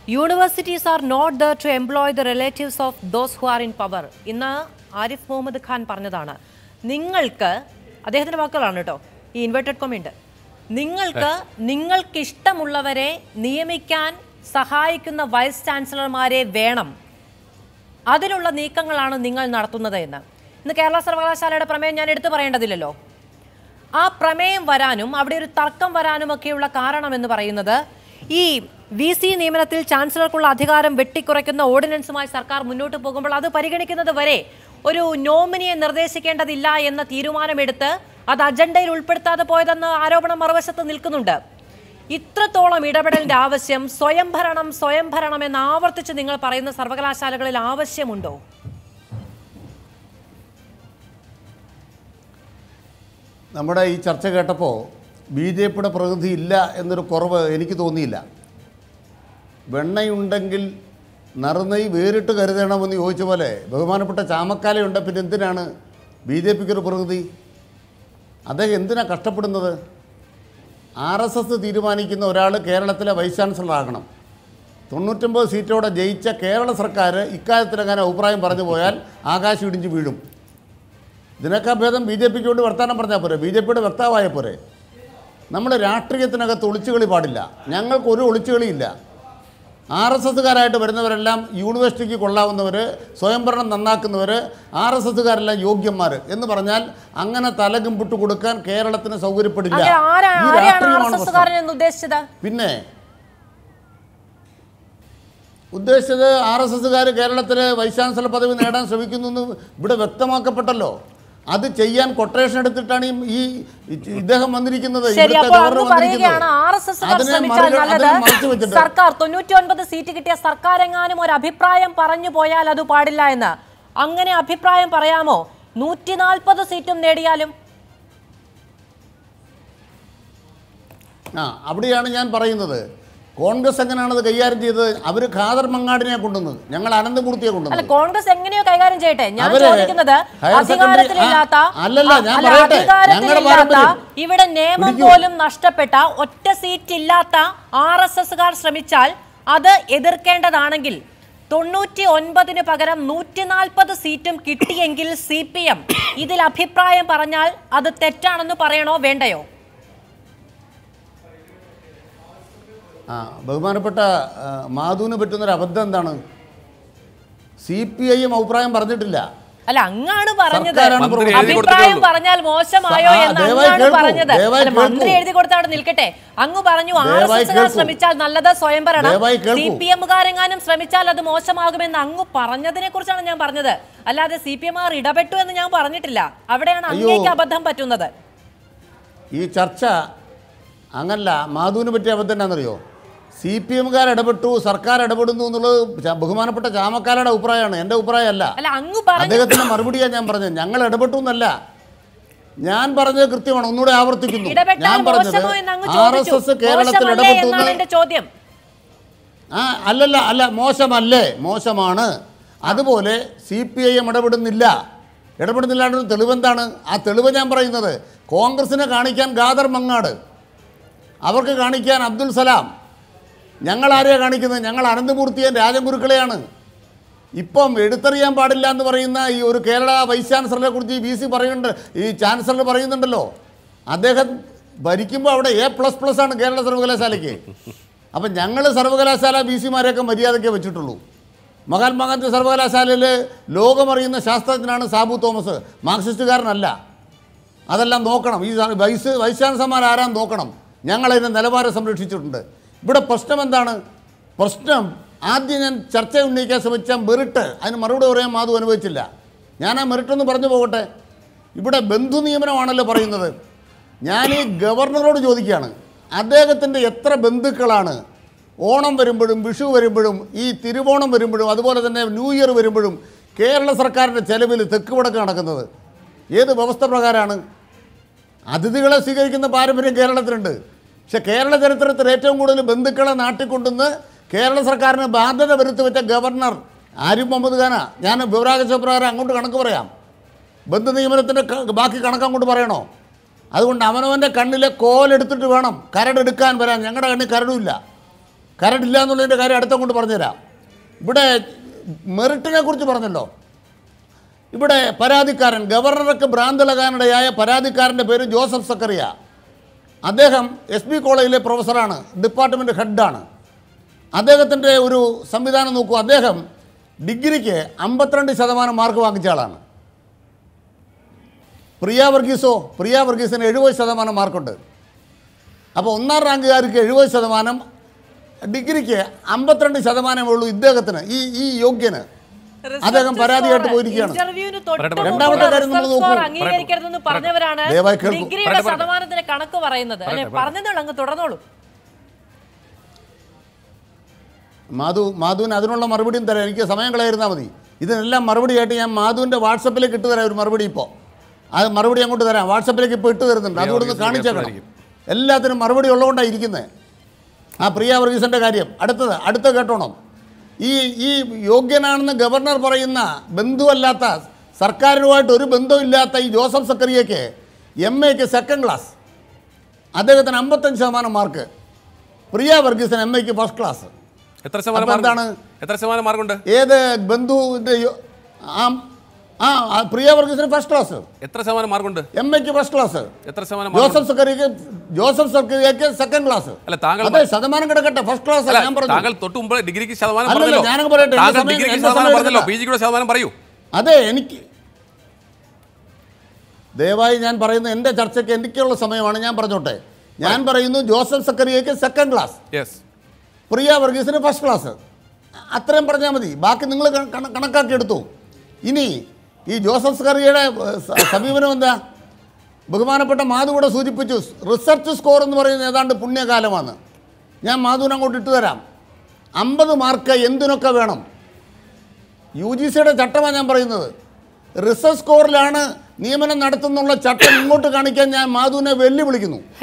Universities are not there to employ the relatives of those who are in power ഇന്ന് ആരിഫ് മുഹമ്മദ് ഖാൻ പറഞ്ഞതാണ് നിങ്ങൾക്ക് അദ്ദേഹത്തിന്റെ വാക്കുകളാണ് കേട്ടോ ഈ ഇൻവെർട്ടഡ് കൊമയുണ്ട് നിങ്ങൾക്ക് നിങ്ങൾക്ക് ഇഷ്ടമുള്ളവരെ നിയമിക്കാൻ സഹായിക്കുന്ന വൈസ് ചാൻസലർമാരെ വേണം അതിനുള്ള നീക്കങ്ങളാണ് നിങ്ങൾ നടത്തുന്നത് എന്ന് ഇന്ന് കേരള സർവകലാശാലയുടെ പ്രമേയം ഞാൻ എടുത്തു പറയേണ്ടതില്ലല്ലോ ആ പ്രമേയം വരാനും അവിടെ ഒരു തർക്കം വരാനും ഒക്കെയുള്ള കാരണം എന്ന് പറയുന്നത് ഈ വി സി നിയമനത്തിൽ ചാൻസലർക്കുള്ള അധികാരം വെട്ടിക്കുറയ്ക്കുന്ന ഓർഡിനൻസുമായി സർക്കാർ മുന്നോട്ട് പോകുമ്പോൾ അത് പരിഗണിക്കുന്നത് വരെ ഒരു നോമിനിയെ നിർദ്ദേശിക്കേണ്ടതില്ല എന്ന തീരുമാനമെടുത്ത് അത് അജണ്ടയിൽ ഉൾപ്പെടുത്താതെ പോയതെന്ന ആരോപണം മറുവശത്ത് നിൽക്കുന്നുണ്ട് ഇത്രത്തോളം ഇടപെടലിന്റെ ആവശ്യം സ്വയംഭരണം സ്വയംഭരണം എന്ന് ആവർത്തിച്ച് നിങ്ങൾ പറയുന്ന സർവകലാശാലകളിൽ ആവശ്യമുണ്ടോ നമ്മുടെ ഈ ചർച്ച കേട്ടപ്പോൾ ബി ജെ പിയുടെ പ്രകൃതി ഇല്ല എന്നൊരു കുറവ് എനിക്ക് തോന്നിയില്ല വെണ്ണയുണ്ടെങ്കിൽ നറുനെയ് വേറിട്ട് കരുതണമെന്ന് ചോദിച്ച പോലെ ബഹുമാനപ്പെട്ട ചാമക്കാലയുണ്ട് പിന്നെ എന്തിനാണ് ബി ജെ പിക്കൊരു പ്രകൃതി അദ്ദേഹം എന്തിനാണ് കഷ്ടപ്പെടുന്നത് ആർ എസ് എസ് തീരുമാനിക്കുന്ന ഒരാൾ കേരളത്തിലെ വൈസ് ചാൻസലർ ആകണം തൊണ്ണൂറ്റൊമ്പത് സീറ്റോടെ ജയിച്ച കേരള സർക്കാർ ഇക്കാര്യത്തിലെങ്ങനെ അഭിപ്രായം പറഞ്ഞു പോയാൽ ആകാശം ഇടിഞ്ഞ് വീഴും ഇതിനൊക്കെ ഭേദം ബി ജെ പിക്ക് വേണ്ടി വർത്തമാനം പറഞ്ഞാൽ പോരെ ബി ജെ പിയുടെ വക്താവായ പോരെ നമ്മൾ രാഷ്ട്രീയത്തിനകത്ത് ഒളിച്ചുകളി പാടില്ല ഞങ്ങൾക്ക് ഒരു ഒളിച്ചുകളിയില്ല ആർ എസ് എസ്സുകാരായിട്ട് വരുന്നവരെല്ലാം യൂണിവേഴ്സിറ്റിക്ക് കൊള്ളാവുന്നവർ സ്വയംഭരണം നന്നാക്കുന്നവർ ആർ എസ് എസ്സുകാരെല്ലാം യോഗ്യന്മാർ എന്ന് പറഞ്ഞാൽ അങ്ങനെ തലകുമ്പിട്ട് കൊടുക്കാൻ കേരളത്തിന് സൗകര്യപ്പെടില്ല അങ്ങനെ ആരാ- ഈ ആരെയാണ് ആർ രാഷ്ട്രീയമാണ് എസ് പ്രശ്നം. എസ്സുകാരൻ എന്ന് ഉദ്ദേശിച്ചത് പിന്നെ ഉദ്ദേശിച്ചത് ആർ എസ് എസ്സുകാർ കേരളത്തിൽ വൈസ് ചാൻസലർ പദവി നേടാൻ ശ്രമിക്കുന്നു എന്ന് ഇവിടെ വ്യക്തമാക്കപ്പെട്ടല്ലോ അത് ചെയ്യാൻ കൊട്ടേഷൻ എടുത്തിട്ടാണ് ഈ- ഈ ഇദ്ദേഹം വന്നിരിക്കുന്നത് ശരി ഇവിടുത്തെ അപ്പോൾ ഗവർണർ അങ്ങ് പറയുകയാണ് വന്നിരിക്കുന്നത്. ആർ എസ് എസ് അതിനെ ശ്രമിച്ചാൽ മറിക- നല്ലത് അതിനെ മറച്ചു വെച്ചിട്ട് സർക്കാർ തൊണ്ണൂറ്റി ഒൻപത് സീറ്റ് കിട്ടിയ സർക്കാർ എങ്ങാനും ഒരു അഭിപ്രായം പറഞ്ഞു പോയാൽ അത് പാടില്ല എന്ന് അങ്ങനെ അഭിപ്രായം പറയാമോ നൂറ്റി നാൽപ്പത് സീറ്റും നേടിയാലും ആ അവിടെയാണ് ഞാൻ പറയുന്നത് കോൺഗ്രസ് എങ്ങനെയാണ് അത് കൈകാര്യം ചെയ്തത് അവർ ഖാദർ മങ്ങാടിനെ കൊണ്ടുവന്നത് ഞങ്ങൾ അനന്തമൂർത്തിയെ അല്ല കൊണ്ടുവന്നത് കോൺഗ്രസ് എങ്ങനെയോ കൈകാര്യം ചെയ്യട്ടെ ഞാൻ അവര് ചോദിക്കുന്നത് ഹയർ സെക്കൻഡറി- അധികാരത്തിലില്ലാത്ത ആ, അല്ലല്ല, ഞാൻ അല്ല, പറയട്ടെ. അധികാരത്തിലില്ലാത്ത ഞങ്ങളുടെ ഇവിടെ നിയമം പിടിക്കൂ. പോലും നഷ്ടപ്പെട്ട ഒറ്റ സീറ്റ് ഇല്ലാത്ത ആർ എസ് എസ്സുകാർ ശ്രമിച്ചാൽ അത് എതിർക്കേണ്ടതാണെങ്കിൽ തൊണ്ണൂറ്റി ഒൻപതിന് പകരം നൂറ്റി നാൽപ്പത് സീറ്റും കിട്ടിയെങ്കിൽ സി പി എം ഇതിൽ അഭിപ്രായം പറഞ്ഞാൽ അത് തെറ്റാണെന്ന് പറയണോ വേണ്ടയോ ആ ബഹുമാനപ്പെട്ട ആ, മാധുവിന് പറ്റുന്നൊരു അബദ്ധം എന്താണ് സി പി ഐ എം അഭിപ്രായം പറഞ്ഞിട്ടില്ല അല്ല അങ്ങാണ് പറഞ്ഞത് സർക്കാരാണ് മന്ത്രി പ്രവർത്തിക്കുന്നത്. എഴുതി അഭിപ്രായം കൊടുത്തിട്ടുള്ളൂ. പറഞ്ഞാൽ മോശമായോ ആ, എന്ന് ദയവായി അങ്ങാണ് കേൾക്കൂ, പറഞ്ഞത് ദയവായി അല്ല, മന്ത്രി കേൾക്കൂ. എഴുതി കൊടുത്താണ് നിൽക്കട്ടെ അങ്ങ് പറഞ്ഞു ആർ എസ് ദയവായി എസ്സുകാർ കേൾക്കൂ. ശ്രമിച്ചാൽ നല്ലത് സ്വയംഭരണം ദയവായി കേൾക്കൂ. സി പി എമ്മുകാരെങ്ങാനും ശ്രമിച്ചാൽ അത് മോശമാകുമെന്ന് അങ്ങ് പറഞ്ഞതിനെ കുറിച്ചാണ് ഞാൻ പറഞ്ഞത് അല്ലാതെ സി പി എമ്മുകാർ ഇടപെട്ടു എന്ന് ഞാൻ പറഞ്ഞിട്ടില്ല അവിടെയാണ് അയ്യോ. അങ്ങേക്ക് അബദ്ധം പറ്റുന്നത് ഈ ചർച്ച അങ്ങനല്ല മാധുവിന് പറ്റിയ അബദ്ധം എന്നാണെന്നറിയോ സി പി എംകാർ ഇടപെട്ടു സർക്കാർ ഇടപെടുന്നു എന്നുള്ളത് ച- ബഹുമാനപ്പെട്ട ചാമക്കാലയുടെ അഭിപ്രായമാണ് എൻ്റെ അഭിപ്രായമല്ല അല്ല അങ്ങ് പറഞ്ഞു അദ്ദേഹത്തിന്റെ മറുപടിയാണ് ഞാൻ പറഞ്ഞത് ഞങ്ങൾ ഇടപെട്ടു എന്നല്ല ഞാൻ പറഞ്ഞത് കൃത്യമാണ് ഒന്നുകൂടെ ആവർത്തിക്കുന്നു ഇടപെട്ടാൽ ഞാൻ പറഞ്ഞത് മോശമോ എന്ന് അങ്ങ് ആർ എസ് ചോദിച്ചു എസ് കേരളത്തിൽ മോശമല്ലേ ഇടപെട്ടു എന്നാണ് എന്ന് എന്റെ ചോദ്യം ആ അല്ലല്ല അല്ല മോശമല്ലേ മോശമാണ് അതുപോലെ സി പി ഐ എം ഇടപെടുന്നില്ല ഇടപെടുന്നില്ലാണ്ട് തെളിവെന്താണ് ആ തെളിവ് ഞാൻ പറയുന്നത് കോൺഗ്രസിനെ കാണിക്കാൻ ഗാദർ മങ്ങാട് അവർക്ക് കാണിക്കാൻ അബ്ദുൽ സലാം ഞങ്ങൾ ആരെയാണ് കാണിക്കുന്നത് ഞങ്ങൾ അനന്തമൂർത്തിയും രാജഗുരുക്കളെയാണ് ഇപ്പം എടുത്തറിയാൻ പാടില്ല എന്ന് പറയുന്ന ഈ ഒരു കേരള വൈസ് ചാൻസലറെ കുറിച്ച് ഈ വി സി പറയുന്നുണ്ട് ഈ ചാൻസലർ പറയുന്നുണ്ടല്ലോ അദ്ദേഹം ഭരിക്കുമ്പോൾ അവിടെ എ പ്ലസ് പ്ലസ് ആണ് കേരള സർവകലാശാലയ്ക്ക് അപ്പം ഞങ്ങൾ സർവകലാശാല വി സിമാരെയൊക്കെ മര്യാദയ്ക്ക് വെച്ചിട്ടുള്ളൂ മഹാത്മാഗാന്ധി സർവകലാശാലയിൽ ലോകമറിയുന്ന ശാസ്ത്രജ്ഞനാണ് സാബു തോമസ് മാർക്സിസ്റ്റുകാരനല്ല അതെല്ലാം നോക്കണം ഈ സ- വൈസ് വൈസ് ചാൻസലർമാർ ആരാന്ന് നോക്കണം ഞങ്ങളതിൻ്റെ നിലവാരം സംരക്ഷിച്ചിട്ടുണ്ട് ഇവിടെ പ്രശ്നം എന്താണ് പ്രശ്നം ആദ്യം ഞാൻ ചർച്ച ഉന്നയിക്കാൻ ശ്രമിച്ച മെറിട്ട് അതിന് മറുപടി പറയാൻ മാധു അനുഭവിച്ചില്ല ഞാൻ ആ മെറിട്ടൊന്ന് പറഞ്ഞു പോകട്ടെ ഇവിടെ ബന്ധു നിയമനമാണല്ലോ പറയുന്നത് ഞാൻ ഈ ഗവർണറോട് ചോദിക്കുകയാണ് അദ്ദേഹത്തിൻ്റെ എത്ര ബന്ധുക്കളാണ് ഓണം വരുമ്പോഴും വിഷു വരുമ്പോഴും ഈ തിരുവോണം വരുമ്പോഴും അതുപോലെ തന്നെ ന്യൂ ഇയർ വരുമ്പോഴും കേരള സർക്കാരിൻ്റെ ചെലവിൽ തെക്ക് വടക്ക് നടക്കുന്നത് ഏത് വ്യവസ്ഥ പ്രകാരമാണ് അതിഥികളെ സ്വീകരിക്കുന്ന പാരമ്പര്യം കേരളത്തിലുണ്ട് പക്ഷെ കേരള ചരിത്രത്തിൽ ഏറ്റവും കൂടുതൽ ബന്ധുക്കളെ നാട്ടിൽ കൊണ്ടുവന്ന് കേരള സർക്കാരിന് ബാധ്യത വരുത്തി വെച്ച ഗവർണർ ആരിഫ് മുഹമ്മദ് ഖാന ഞാൻ വിവരാകാശ പ്രകാരം അങ്ങോട്ട് കണക്ക് പറയാം ബന്ധു നിയമനത്തിൻ്റെ ക- ബാക്കി കണക്ക് അങ്ങോട്ട് പറയണോ അതുകൊണ്ട് അവനവൻ്റെ കണ്ണിലെ കോലെടുത്തിട്ട് വേണം കരടെടുക്കാൻ വരാൻ ഞങ്ങളുടെ കണ്ണിൽ കരടുമില്ല കരടില്ല എന്നുള്ളതിൻ്റെ കാര്യം അടുത്ത കൊണ്ട് പറഞ്ഞുതരാം ഇവിടെ മെറിറ്റിനെ കുറിച്ച് പറഞ്ഞല്ലോ ഇവിടെ പരാതിക്കാരൻ ഗവർണർക്ക് ഭ്രാന്തളകാനിടയായ പരാതിക്കാരൻ്റെ പേര് ജോസഫ് സക്കറിയ അദ്ദേഹം എസ് ബി കോളേജിലെ പ്രൊഫസറാണ് ഡിപ്പാർട്ട്മെൻറ്റ് ഹെഡാണ് അദ്ദേഹത്തിൻ്റെ ഒരു സംവിധാനം നോക്കൂ അദ്ദേഹം ഡിഗ്രിക്ക് അമ്പത്തിരണ്ട് ശതമാനം മാർക്ക് വാങ്ങിച്ച ആളാണ് പ്രിയ വർഗീസോ പ്രിയ വർഗീസിന് എഴുപത് ശതമാനം മാർക്കുണ്ട് അപ്പോൾ ഒന്നാം റാങ്കുകാർക്ക് എഴുപത് ശതമാനം ഡിഗ്രിക്ക് അമ്പത്തിരണ്ട് ശതമാനമേ ഉള്ളൂ ഇദ്ദേഹത്തിന് ഈ ഈ യോഗ്യന് അദ്ദേഹം പരാതിയായിട്ട് പോയിരിക്കുകയാണ് ഇന്റർവ്യൂവിന് രണ്ടാമത്തെ കാര്യം നമ്മൾ നോക്കൂ. അംഗീകരിക്കരുതെന്ന് പറഞ്ഞവരാണ് ദയവായി കേൾക്കൂ. ഡിഗ്രിയുടെ ശതമാനത്തിന്റെ കണക്ക് പറയുന്നത് അല്ലെ പറഞ്ഞതോളൂ അങ്ങ് തുടർന്നോളൂ മാധു മാധുവിന് അതിനുള്ള മറുപടിയും തരാം എനിക്ക് സമയം കളയിരുന്നാൽ മതി ഇതിനെല്ലാം മറുപടിയായിട്ട് ഞാൻ മാധുവിൻ്റെ വാട്സപ്പിലേക്ക് ഇട്ട് തരാം ഒരു മറുപടി ഇപ്പോൾ അത് മറുപടി അങ്ങോട്ട് തരാം വാട്സപ്പിലേക്ക് ഇപ്പോൾ ഇട്ട് തരുന്നുണ്ട് അതുകൊണ്ട് ഒന്ന് കാണിച്ചേക്കണം എല്ലാത്തിനും മറുപടി ഉള്ളതുകൊണ്ടാണ് ഇരിക്കുന്നത് ആ പ്രിയ വർഗീസിൻ്റെ കാര്യം അടുത്തത് അടുത്ത കേട്ടോണം ഈ ഈ യോഗ്യനാണെന്ന് ഗവർണർ പറയുന്ന ബന്ധുവല്ലാത്ത സർക്കാരുമായിട്ട് ഒരു ബന്ധമില്ലാത്ത ഈ ജോസഫ് സക്കറിയയ്ക്ക് എം എക്ക് സെക്കൻഡ് ക്ലാസ് അദ്ദേഹത്തിന് അമ്പത്തഞ്ച് ശതമാനം മാർക്ക് പ്രിയ വർഗീസിന് എം എക്ക് ഫസ്റ്റ് ക്ലാസ് എത്ര ശതമാനം അപ്പോൾ മാർക്ക് എന്താണ്? എത്ര ശതമാനം മാർക്കുണ്ട് ഏത് ബന്ധുവിൻ്റെ യോ- ആ ആ ആ, പ്രിയ വർഗീസിന് ഫസ്റ്റ് ക്ലാസ് എത്ര ശതമാനം മാർക്കുണ്ട് എം എക്ക് ഫസ്റ്റ് ക്ലാസ് എത്ര ശതമാനം മാർക്കുണ്ട് ജോസഫ് സക്കറിയക്ക് ജോസഫ് സക്കറിയക്ക് സെക്കൻഡ് ക്ലാസ് അല്ല താങ്കൾ അതെ ശതമാനം കിടക്കട്ടെ ഫസ്റ്റ് ക്ലാസ് അല്ല, ഞാൻ പറഞ്ഞു താങ്കൾ തൊട്ട് മുമ്പ് ഡിഗ്രിക്ക് ശതമാനം അല്ലല്ല, പറഞ്ഞല്ലോ ഞാനങ്ങ് പറയട്ടെ, എന്റെ താങ്കൾ സമയം- ഡിഗ്രിക്ക് എന്റെ ശതമാനം സമയം പറഞ്ഞല്ലോ എടുക്കണ്ട. പി ജിയുടെ ശതമാനം പറയൂ അതെ എനിക്ക് ദയവായി ഞാൻ പറയുന്ന എൻ്റെ ചർച്ചയ്ക്ക് എനിക്കുള്ള സമയമാണ് ഞാൻ പറഞ്ഞോട്ടെ ഞാൻ പറയുന്നു ജോസഫ് സക്കറിയക്ക് സെക്കൻഡ് ക്ലാസ് യെസ് പ്രിയ വർഗീസിന് ഫസ്റ്റ് ക്ലാസ് അത്രയും പറഞ്ഞാൽ മതി ബാക്കി നിങ്ങൾ കണക്കാക്കി എടുത്തു ഇനി ഈ ജോസഫ് സ്കറിയയുടെ ഏഹ്, സ- സമീപനം എന്താ ബഹുമാനപ്പെട്ട മാധു കൂടെ സൂചിപ്പിച്ചു റിസർച്ച് സ്കോർ എന്ന് പറയുന്നത് ഏതാണ്ട് പുണ്യകാലമാണ് ഞാൻ മാധുവിനെ അങ്ങോട്ട് ഇട്ട് തരാം അമ്പത് മാർക്ക് എന്തിനൊക്കെ വേണം യു ജി സിയുടെ ചട്ടമാണ് ഞാൻ പറയുന്നത് റിസർച്ച് സ്കോറിലാണ് നിയമനം നടത്തുന്നുള്ള ചട്ടം ഇങ്ങോട്ട് കാണിക്കാൻ ഞാൻ മാധുവിനെ വെല്ലുവിളിക്കുന്നു